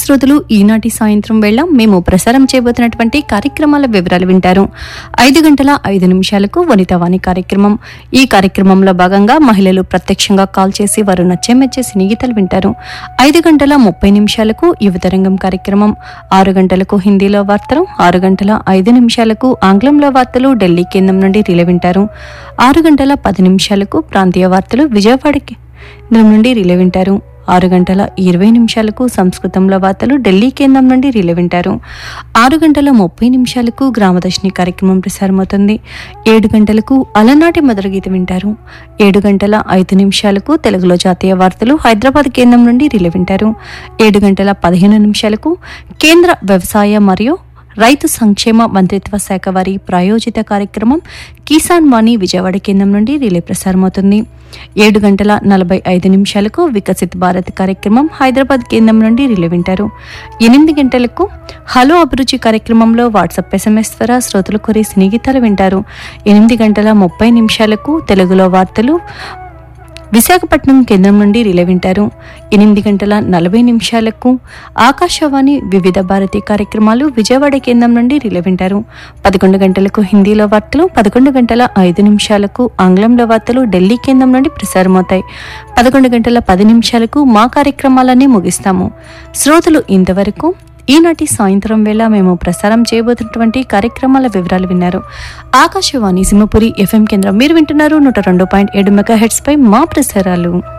శ్రోతలు ఈనాటి సాయంత్రం వేళ మేము ప్రసారం చేయబోతున్నటువంటి కార్యక్రమాల వివరాలు వింటారు ఐదు గంటల ఐదు నిమిషాలకు వనితవాణి కార్యక్రమం ఈ కార్యక్రమంలో భాగంగా మహిళలు ప్రత్యక్షంగా కాల్ చేసి వారు నచ్చే మెచ్చే సినీ గీతాలు వింటారు ఐదు గంటల ముప్పై నిమిషాలకు యువతరంగం కార్యక్రమం ఆరు గంటలకు హిందీలో వార్తలు ఆరు గంటల ఐదు నిమిషాలకు ఆంగ్లంలో వార్తలు ఢిల్లీ కేంద్రం నుండి రిలే వింటారు ఆరు గంటల పది నిమిషాలకు ప్రాంతీయ వార్తలు విజయవాడ కేంద్రం నుండి రిలే వింటారు ఆరు గంటల ఇరవై నిమిషాలకు సంస్కృతంలో వార్తలు ఢిల్లీ కేంద్రం నుండి రిలే వింటారు ఆరు గంటల ముప్పై నిమిషాలకు గ్రామదర్శిని కార్యక్రమం ప్రసారమవుతుంది ఏడు గంటలకు అలనాటి మొదటి గీత వింటారు ఏడు గంటల ఐదు నిమిషాలకు తెలుగులో జాతీయ వార్తలు హైదరాబాద్ కేంద్రం నుండి రిలే వింటారు ఏడు గంటల పదిహేను నిమిషాలకు కేంద్ర వ్యవసాయ మరియు రైతు సంక్షేమ మంత్రిత్వ శాఖ వారి ప్రాయోజిత కార్యక్రమం కిసాన్ వాణి విజయవాడ కేంద్రం నుండి రిలే ప్రసారమవుతుంది ఏడు గంటల నలభై ఐదు నిమిషాలకు వికసిత్ భారత్ కార్యక్రమం హైదరాబాద్ కేంద్రం నుండి రిలే వింటారు ఎనిమిది గంటలకు హలో అభిరుచి కార్యక్రమంలో వాట్సాప్ ఎస్ఎంఎస్ ద్వారా శ్రోతలు కోరే సినీ గీతాలు వింటారు ఎనిమిది గంటల ముప్పై నిమిషాలకు తెలుగులో వార్తలు విశాఖపట్నం కేంద్రం నుండి రిలే వింటారు ఎనిమిది గంటల నలభై నిమిషాలకు ఆకాశవాణి వివిధ భారతి కార్యక్రమాలు విజయవాడ కేంద్రం నుండి రిలే వింటారు పదకొండు గంటలకు హిందీలో వార్తలు పదకొండు గంటల ఐదు నిమిషాలకు ఆంగ్లంలో వార్తలు ఢిల్లీ కేంద్రం నుండి ప్రసారమవుతాయి పదకొండు గంటల పది నిమిషాలకు మా కార్యక్రమాలన్నీ ముగిస్తాము శ్రోతలు ఇంతవరకు ఈనాటి సాయంత్రం వేళ మేము ప్రసారం చేయబోతున్నటువంటి కార్యక్రమాల వివరాలు విన్నారు ఆకాశవాణి సింహపురి ఎఫ్ఎం కేంద్రం మీరు వింటున్నారు నూట రెండు పాయింట్ ఏడు మెగా హెడ్స్ పై మా ప్రసారాలు